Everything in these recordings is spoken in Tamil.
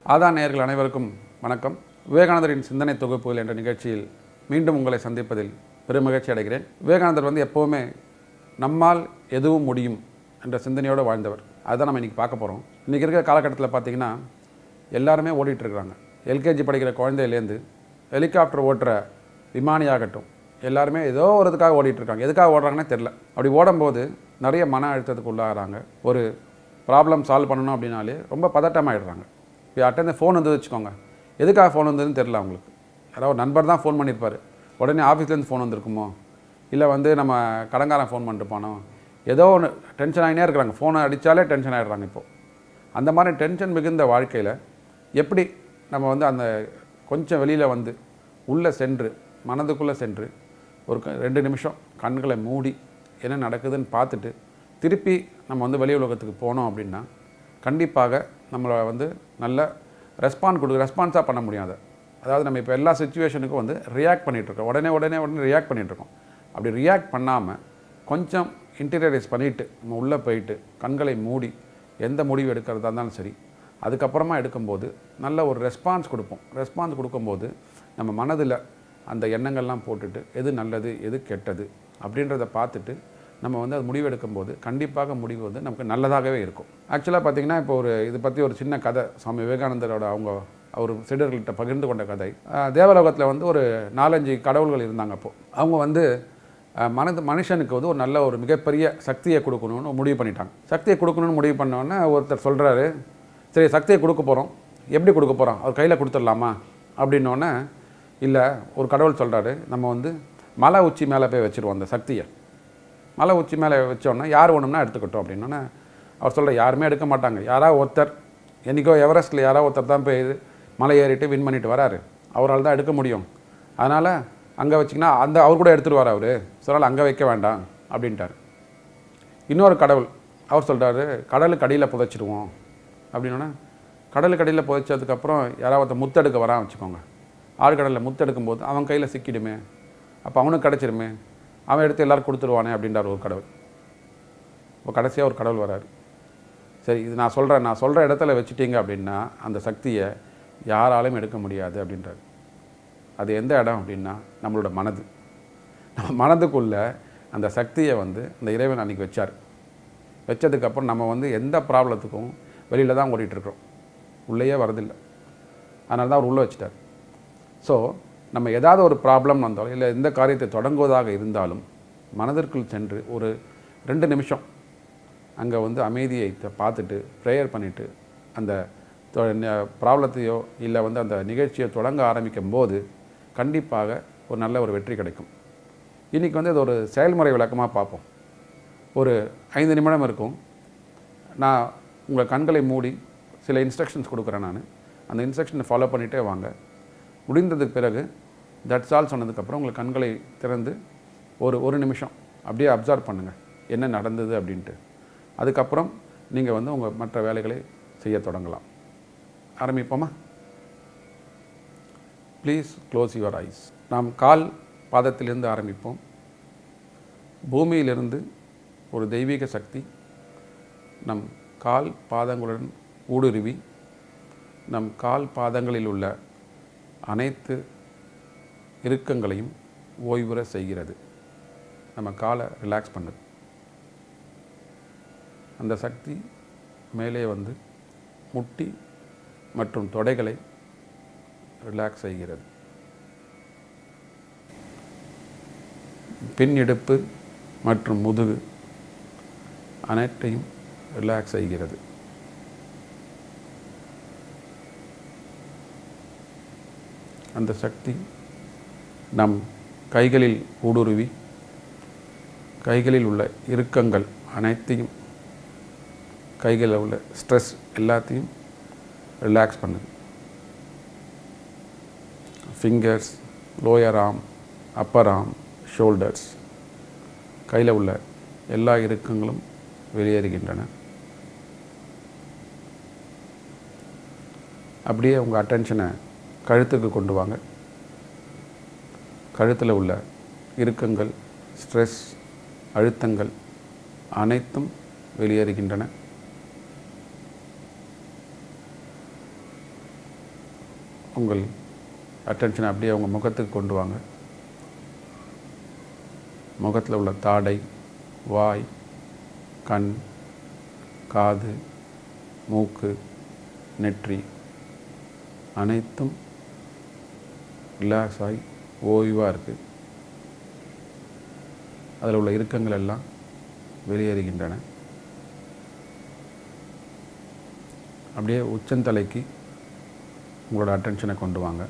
ஆதா நேயர்கள் அனைவருக்கும் வணக்கம் விவேகானந்தரின் சிந்தனை தொகுப்புகள் என்ற நிகழ்ச்சியில் மீண்டும் உங்களை சந்திப்பதில் பெருமகிழ்ச்சி அடைகிறேன் விவேகானந்தர் வந்து எப்போவுமே நம்மால் எதுவும் முடியும் என்ற சிந்தனையோடு வாழ்ந்தவர் அதுதான் நம்ம இன்றைக்கி பார்க்க போகிறோம் இன்றைக்கி இருக்கிற காலகட்டத்தில் பார்த்தீங்கன்னா எல்லாருமே ஓடிட்டு இருக்கிறாங்க எல்கேஜி படிக்கிற குழந்தையிலேருந்து ஹெலிகாப்டர் ஓட்டுற விமானியாகட்டும் எல்லாருமே ஏதோ ஒரு இதுக்காக ஓடிட்டு இருக்காங்க எதுக்காக ஓடுறாங்கன்னே தெரில அப்படி ஓடும்போது நிறைய மன அழுத்தத்துக்கு உள்ளாகிறாங்க ஒரு ப்ராப்ளம் சால்வ் பண்ணணும் அப்படின்னாலே ரொம்ப பதட்டமாயிடுறாங்க இப்போ யார்கிட்ட ஃபோன் வந்து வச்சுக்கோங்க எதுக்காக ஃபோன் வந்ததுன்னு தெரில அவங்களுக்கு யாராவது ஒரு நண்பர் தான் ஃபோன் பண்ணியிருப்பார் உடனே ஆஃபீஸ்லேருந்து ஃபோன் வந்திருக்குமோ இல்லை வந்து நம்ம கடங்காரன் ஃபோன் பண்ணிட்டு போனோம் ஏதோ ஒன்று டென்ஷன் ஆகினே இருக்கிறாங்க ஃபோனை அடித்தாலே டென்ஷன் ஆகிடுறாங்க இப்போது அந்த மாதிரி டென்ஷன் மிகுந்த வாழ்க்கையில் எப்படி நம்ம வந்து அந்த கொஞ்சம் வெளியில் வந்து உள்ளே சென்று மனதுக்குள்ளே சென்று ஒரு க- ரெண்டு நிமிஷம் கண்களை மூடி என்ன நடக்குதுன்னு பார்த்துட்டு திருப்பி நம்ம வந்து வெளி உலகத்துக்கு போனோம் அப்படின்னா கண்டிப்பாக நம்மளை வந்து நல்ல ரெஸ்பாண்ட் கொடுக்க ரெஸ்பான்ஸாக பண்ண முடியும் அதை அதாவது நம்ம இப்போ எல்லா சுச்சுவேஷனுக்கும் வந்து ரியாக்ட் பண்ணிகிட்ருக்கோம் உடனே உடனே உடனே ரியாக்ட் பண்ணிகிட்ருக்கோம் அப்படி ரியாக்ட் பண்ணாமல் கொஞ்சம் இன்டீரியரைஸ் பண்ணிவிட்டு நம்ம உள்ளே போயிட்டு கண்களை மூடி எந்த முடிவு எடுக்கிறதா இருந்தாலும் சரி அதுக்கப்புறமா எடுக்கும்போது நல்ல ஒரு ரெஸ்பான்ஸ் கொடுப்போம் ரெஸ்பான்ஸ் கொடுக்கும்போது நம்ம மனதில் அந்த எண்ணங்கள்லாம் போட்டுட்டு எது நல்லது எது கெட்டது அப்படின்றத பார்த்துட்டு நம்ம வந்து அது முடிவு எடுக்கும்போது கண்டிப்பாக முடிவு வந்து நமக்கு நல்லதாகவே இருக்கும் ஆக்சுவலாக பார்த்தீங்கன்னா இப்போ ஒரு இது பற்றி ஒரு சின்ன கதை சுவாமி விவேகானந்தரோட அவங்க அவர் சீடர்கள்ட்ட பகிர்ந்து கொண்ட கதை அஹ் தேவலோகத்தில் வந்து ஒரு நாலஞ்சு கடவுள்கள் இருந்தாங்க அப்போது அவங்க வந்து அஹ் மனது மனுஷனுக்கு வந்து ஒரு நல்ல ஒரு மிகப்பெரிய சக்தியை கொடுக்கணும்னு முடிவு பண்ணிட்டாங்க சக்தியை கொடுக்கணும்னு முடிவு பண்ணோன்னே ஒருத்தர் சொல்கிறாரு சரி சக்தியை கொடுக்க போகிறோம் எப்படி கொடுக்க போகிறோம் அவர் கையில் கொடுத்துடலாமா அப்படின்னோடனே இல்லை ஒரு கடவுள் சொல்கிறாரு நம்ம வந்து மலை உச்சி மேலே போய் வச்சுருவோம் அந்த சக்தியை மலை உச்சி மேலே வச்சோன்னா யார் வேணும்னா எடுத்துக்கிட்டோம் அப்படின்னோடனே அவர் சொல்கிற யாருமே எடுக்க மாட்டாங்க யாராவது ஒருத்தர் என்றைக்கோ எவரெஸ்ட்டில் யாராவது ஒருத்தர் தான் போய் மலை ஏறிட்டு வின் பண்ணிட்டு வராரு அவரால் தான் எடுக்க முடியும் அதனால் அங்கே வச்சிங்கன்னா அந்த அவர் கூட எடுத்துகிட்டு அவர் சொன்னால் அங்கே வைக்க வேண்டாம் அப்படின்ட்டார் இன்னொரு கடவுள் அவர் சொல்கிறாரு கடலுக்கு அடியில் புதைச்சிடுவோம் அப்படின்னோடனே கடலுக்கு அடியில் புதைச்சதுக்கப்புறம் யாராவது ஒருத்தன் முத்தெடுக்க வரான் வச்சுக்கோங்க ஆழ்கடலில் முத்தெடுக்கும் போது அவன் கையில் சிக்கிடுமே அப்போ அவனுக்கு கிடச்சிருமே அவன் எடுத்து எல்லாரும் கொடுத்துருவானே அப்படின்றார் ஒரு கடவுள் இப்போ கடைசியாக ஒரு கடவுள் வராரு சரி இது நான் சொல்கிறேன் நான் சொல்கிற இடத்துல வச்சுட்டீங்க அப்படின்னா அந்த சக்தியை யாராலையும் எடுக்க முடியாது அப்படின்றாரு அது எந்த இடம் அப்படின்னா நம்மளோட மனது நம்ம மனதுக்குள்ள அந்த சக்தியை வந்து இந்த இறைவன் அன்றைக்கி வச்சார் வச்சதுக்கப்புறம் நம்ம வந்து எந்த ப்ராப்ளத்துக்கும் வெளியில் தான் ஓடிட்டுருக்குறோம் உள்ளேயே வரதில்லை அதனால தான் அவர் உள்ளே வச்சிட்டார் ஸோ நம்ம ஏதாவது ஒரு ப்ராப்ளம் வந்தாலும் இல்லை எந்த காரியத்தை தொடங்குவதாக இருந்தாலும் மனதிற்குள் சென்று ஒரு ரெண்டு நிமிஷம் அங்கே வந்து அமைதியை த- பார்த்துட்டு ப்ரேயர் பண்ணிவிட்டு அந்த ப்ராப்ளத்தையோ இல்லை வந்து அந்த நிகழ்ச்சியை தொடங்க ஆரம்பிக்கும் போது கண்டிப்பாக ஒரு நல்ல ஒரு வெற்றி கிடைக்கும் இன்றைக்கி வந்து இது ஒரு செயல்முறை விளக்கமாக பார்ப்போம் ஒரு ஐந்து நிமிடம் இருக்கும் நான் உங்கள் கண்களை மூடி சில இன்ஸ்ட்ரக்ஷன்ஸ் கொடுக்குறேன் நான் அந்த இன்ஸ்ட்ரக்ஷனை ஃபாலோ பண்ணிகிட்டே வாங்க முடிந்ததுக்கு பிறகு தட்ஸ் ஆல் சொன்னதுக்கப்புறம் உங்கள் கண்களை திறந்து ஒரு ஒரு நிமிஷம் அப்படியே அப்சர்வ் பண்ணுங்கள் என்ன நடந்தது அப்படின்ட்டு அதுக்கப்புறம் நீங்கள் வந்து உங்கள் மற்ற வேலைகளை செய்ய தொடங்கலாம் ஆரம்பிப்போமா ப்ளீஸ் க்ளோஸ் யுவர் ஐஸ் நாம் கால் பாதத்திலிருந்து ஆரம்பிப்போம் பூமியிலிருந்து ஒரு தெய்வீக சக்தி நம் கால் பாதங்களுடன் ஊடுருவி நம் கால் பாதங்களில் உள்ள அனைத்து இறுக்கங்களையும் ஓய்வுற செய்கிறது நம்ம காலை ரிலாக்ஸ் பண்ணுது அந்த சக்தி மேலே வந்து முட்டி மற்றும் தொடைகளை ரிலாக்ஸ் செய்கிறது பின் இடுப்பு மற்றும் முதுகு அனைத்தையும் ரிலாக்ஸ் செய்கிறது அந்த சக்தி நம் கைகளில் ஊடுருவி கைகளில் உள்ள இறுக்கங்கள் அனைத்தையும் கைகளில் உள்ள ஸ்ட்ரெஸ் எல்லாத்தையும் ரிலாக்ஸ் பண்ணுது fingers lower arm upper arm shoulders கையில் உள்ள எல்லா இறுக்கங்களும் வெளியேறுகின்றன அப்படியே உங்கள் அட்டென்ஷனை கழுத்துக்கு கொண்டு வாங்க கழுத்தில் உள்ள இறுக்கங்கள் ஸ்ட்ரெஸ் அழுத்தங்கள் அனைத்தும் வெளியேறுகின்றன உங்கள் அட்டென்ஷனை அப்படியே உங்கள் முகத்துக்கு கொண்டு வாங்க முகத்தில் உள்ள தாடை வாய் கண் காது மூக்கு நெற்றி அனைத்தும் ரிலாக்ஸ் ஆகி ஓய்வாக இருக்குது அதில் உள்ள இறுக்கங்கள் எல்லாம் வெளியேறுகின்றன அப்படியே உச்சந்தலைக்கு உங்களோட அட்டென்ஷனை கொண்டு வாங்க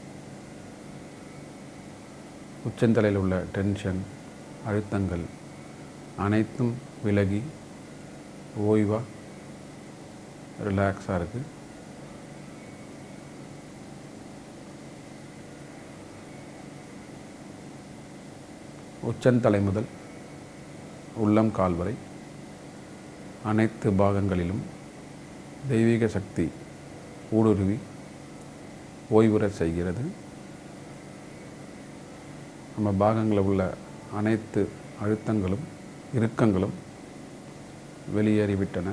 உச்சந்தலையில் உள்ள டென்ஷன் அழுத்தங்கள் அனைத்தும் விலகி ஓய்வாக ரிலாக்ஸாக இருக்குது உச்சந்தலை முதல் உள்ளம் கால் வரை அனைத்து பாகங்களிலும் தெய்வீக சக்தி ஊடுருவி ஓய்வுறச் செய்கிறது நம்ம பாகங்களில் உள்ள அனைத்து அழுத்தங்களும் இறுக்கங்களும் வெளியேறிவிட்டன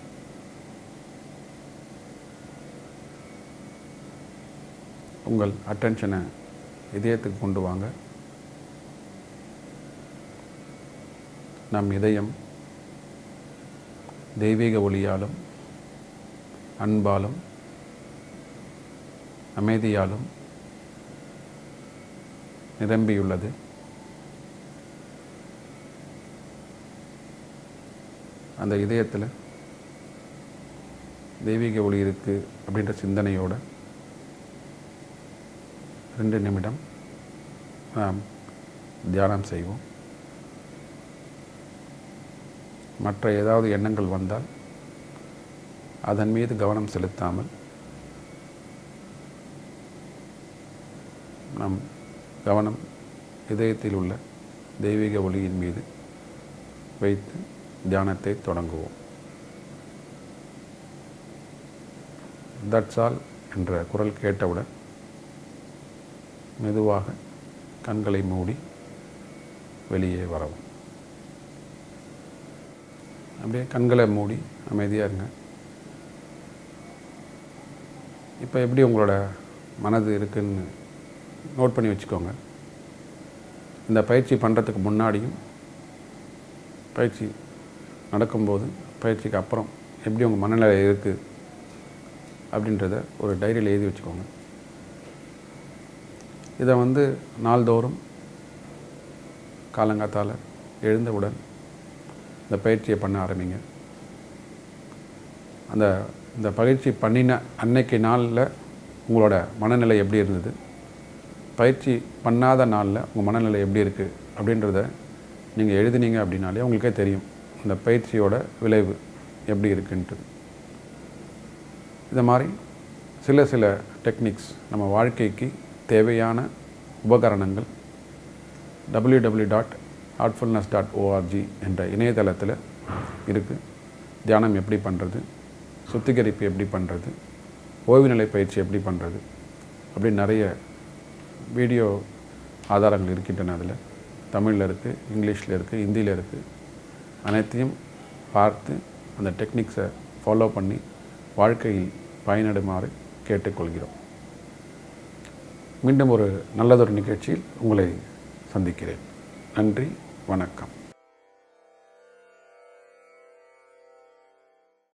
உங்கள் அட்டென்ஷனை இதயத்துக்கு கொண்டு வாங்க நம் இதயம் தெய்வீக ஒளியாலும் அன்பாலும் அமைதியாலும் நிரம்பியுள்ளது அந்த இதயத்தில் தெய்வீக ஒளி இருக்குது அப்படின்ற சிந்தனையோட ரெண்டு நிமிடம் நாம் தியானம் செய்வோம் மற்ற ஏதாவது எண்ணங்கள் வந்தால் அதன் மீது கவனம் செலுத்தாமல் நம் கவனம் இதயத்தில் உள்ள தெய்வீக ஒளியின் மீது வைத்து தியானத்தை தொடங்குவோம் தட்ஸ் ஆல் என்ற குரல் கேட்டவுடன் மெதுவாக கண்களை மூடி வெளியே வரவும் அப்படியே கண்களை மூடி அமைதியாக இருங்க இப்போ எப்படி உங்களோட மனது இருக்குன்னு நோட் பண்ணி வச்சுக்கோங்க இந்த பயிற்சி பண்ணுறதுக்கு முன்னாடியும் பயிற்சி நடக்கும்போது பயிற்சிக்கு அப்புறம் எப்படி உங்கள் மனநிலை இருக்குது அப்படின்றத ஒரு டைரியில் எழுதி வச்சுக்கோங்க இதை வந்து நாள்தோறும் காலங்காத்தால் எழுந்தவுடன் இந்த பயிற்சியை பண்ண ஆரம்பிங்க அந்த இந்த பயிற்சி பண்ணின அன்னைக்கு நாளில் உங்களோட மனநிலை எப்படி இருந்தது பயிற்சி பண்ணாத நாளில் உங்கள் மனநிலை எப்படி இருக்குது அப்படின்றத நீங்கள் எழுதினீங்க அப்படின்னாலே உங்களுக்கே தெரியும் இந்த பயிற்சியோட விளைவு எப்படி இருக்குன்ட்டு இந்த மாதிரி சில சில டெக்னிக்ஸ் நம்ம வாழ்க்கைக்கு தேவையான உபகரணங்கள் W W dot heartfulness dot org என்ற இணையதளத்தில் இருக்குது தியானம் எப்படி பண்ணுறது சுத்திகரிப்பு எப்படி பண்ணுறது ஓய்வுநிலை பயிற்சி எப்படி பண்ணுறது அப்படின்னு நிறைய வீடியோ ஆதாரங்கள் இருக்கின்றன அதில் தமிழில் இருக்குது இங்கிலீஷில் இருக்குது ஹிந்தியில் இருக்குது அனைத்தையும் பார்த்து அந்த டெக்னிக்ஸை ஃபாலோ பண்ணி வாழ்க்கையில் பயனடுமாறு கேட்டுக்கொள்கிறோம் மீண்டும் ஒரு நல்லதொரு நிகழ்ச்சியில் உங்களை சந்திக்கிறேன் நன்றி வணக்கம்